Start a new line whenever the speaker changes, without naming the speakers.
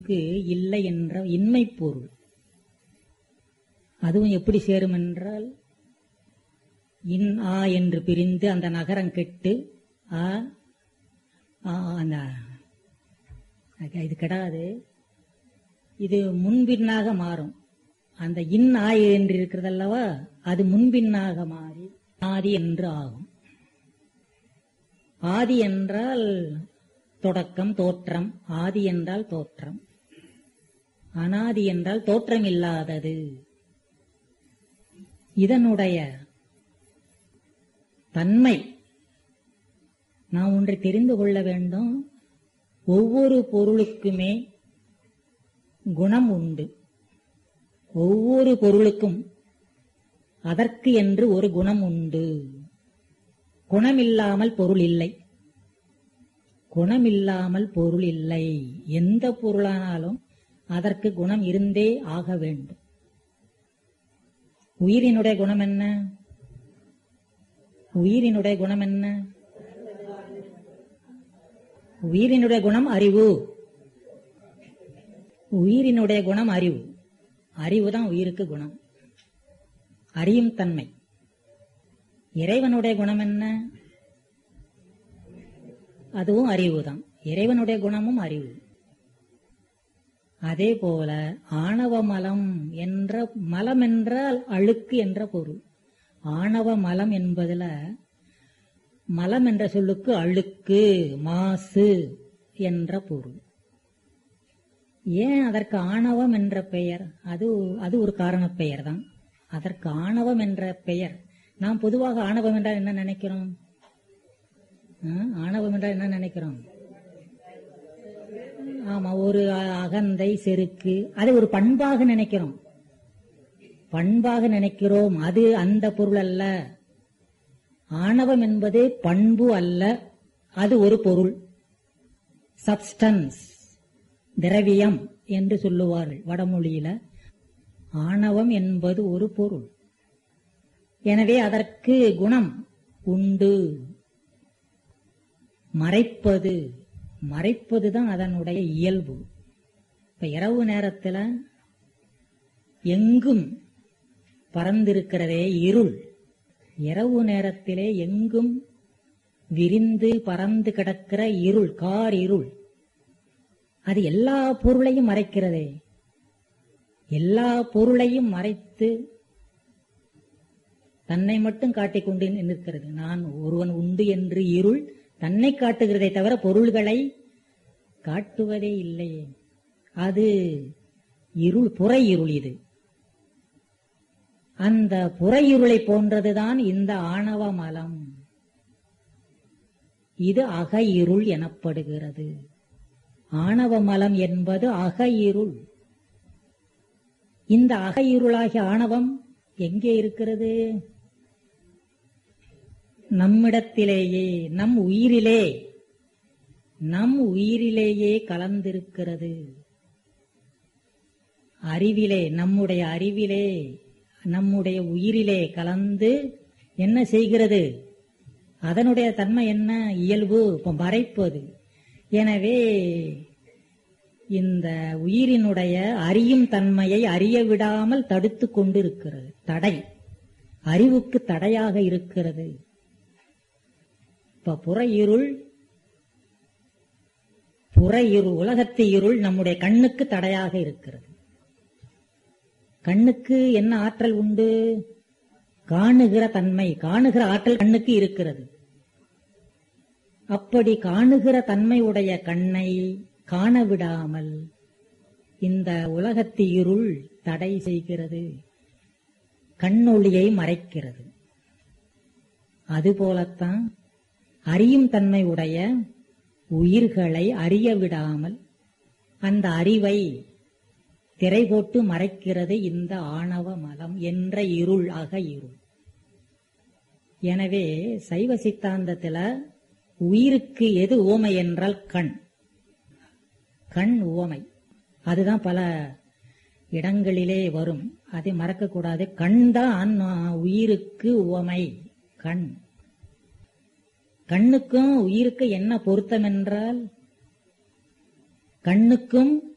பொருளுக்கு இல்லை என்ற இன்மை பொருள் அதுவும் எப்படி சேரும் என்றால் இன் ஆ என்று பிரிந்து அந்த நகரம் கெட்டு ஆ ஆ, அந்த அது- இது கெடாது இது முன்பின்னாக மாறும் அந்த இன் ஆ என்று இருக்கிறது அல்லவா அது முன்பின்னாக மாறி ஆதி என்று ஆகும் ஆதி என்றால் தொடக்கம் தோற்றம் ஆதி என்றால் தோற்றம் அனாதி என்றால் தோற்றம் இல்லாதது இதனுடைய தன்மை நாம் ஒன்றை தெரிந்து கொள்ள வேண்டும் ஒவ்வொரு பொருளுக்குமே குணம் உண்டு ஒவ்வொரு பொருளுக்கும் அதற்கு என்று ஒரு குணம் உண்டு குணமில்லாமல் பொருள் இல்லை குணமில்லாமல் பொருள் இல்லை எந்த பொருளானாலும் அதற்கு குணம் இருந்தே ஆக வேண்டும் உயிரினுடைய குணம் என்ன உயிரினுடைய குணம் என்ன உயிரினுடைய குணம் அறிவு உயிரினுடைய குணம் அறிவு அறிவு தான் உயிருக்கு குணம் அறியும் தன்மை இறைவனுடைய குணம் என்ன அதுவும் அறிவுதான் இறைவனுடைய குணமும் அறிவு அதே போல ஆணவ மலம் என்ற மலம் என்றால் அழுக்கு என்ற பொருள் ஆணவ மலம் என்பதுல மலம் என்ற சொல்லுக்கு அழுக்கு மாசு என்ற பொருள் ஏன் அதற்கு ஆணவம் என்ற பெயர் அது அது ஒரு காரணப் பெயர் தான் அதற்கு ஆணவம் என்ற பெயர் நாம் பொதுவாக ஆணவம் என்றால் என்ன நினைக்கிறோம் ஆ, ஆணவம் என்றால் என்ன நினைக்கிறோம் ஆமா ஒரு அ- அகந்தை செருக்கு அது ஒரு பண்பாக நினைக்கிறோம் பண்பாக நினைக்கிறோம் அது அந்த பொருள் அல்ல ஆணவம் என்பது பண்பு அல்ல அது ஒரு பொருள் சப்ஸ்டன்ஸ் திரவியம் என்று சொல்லுவார்கள் வடமொழியில ஆணவம் என்பது ஒரு பொருள் எனவே அதற்கு குணம் உண்டு மறைப்பது மறைப்பதுதான் அதனுடைய இயல்பு இப்ப இரவு நேரத்துல எங்கும் பறந்திருக்கிறதே இருள் இரவு நேரத்திலே எங்கும் விரிந்து பறந்து கிடக்கிற இருள் கார் இருள் அது எல்லா பொருளையும் மறைக்கிறதே எல்லா பொருளையும் மறைத்து தன்னை மட்டும் காட்டிக் கொண்டு நிற்கிறது நான் ஒருவன் உண்டு என்று இருள் தன்னை காட்டுகிறதை தவிர பொருள்களை காட்டுவதே இல்லையே அது இருள் புற இருள் இது அந்த புற இருளை போன்றதுதான் இந்த ஆணவ மலம் இது அக இருள் எனப்படுகிறது ஆணவ மலம் என்பது அக இருள் இந்த அக இருளாகிய ஆணவம் எங்கே இருக்கிறது நம்மிடத்திலேயே நம் உயிரிலே நம் உயிரிலேயே கலந்திருக்கிறது அறிவிலே நம்முடைய அறிவிலே நம்முடைய உயிரிலே கலந்து என்ன செய்கிறது அதனுடைய தன்மை என்ன இயல்பு இப்ப மறைப்பது எனவே இந்த உயிரினுடைய அறியும் தன்மையை அறிய விடாமல் தடுத்து கொண்டிருக்கிறது தடை அறிவுக்கு தடையாக இருக்கிறது இப்ப புற இருள் புற இருள் உலகத்து இருள் நம்முடைய கண்ணுக்கு தடையாக இருக்கிறது கண்ணுக்கு என்ன ஆற்றல் உண்டு காணுகிற தன்மை காணுகிற ஆற்றல் கண்ணுக்கு இருக்கிறது அப்படி காணுகிற தன்மை உடைய கண்ணை காண விடாமல் இந்த உலகத்து இருள் தடை செய்கிறது கண்ணொளியை மறைக்கிறது அதுபோலத்தான் அறியும் தன்மை உடைய உயிர்களை அறிய விடாமல் அந்த அறிவை திரை போட்டு மறைக்கிறது இந்த ஆணவ மலம் என்ற இருள் அக இருள் எனவே சைவ சித்தாந்தத்துல உயிருக்கு எது ஓமை என்றால் கண் கண் உவமை அதுதான் பல இடங்களிலே வரும் அதை மறக்கக்கூடாது கண் தான் உயிருக்கு உவமை கண் கண்ணுக்கும் உயிருக்கு என்ன பொருத்தம் என்றால் கண்ணுக்கும்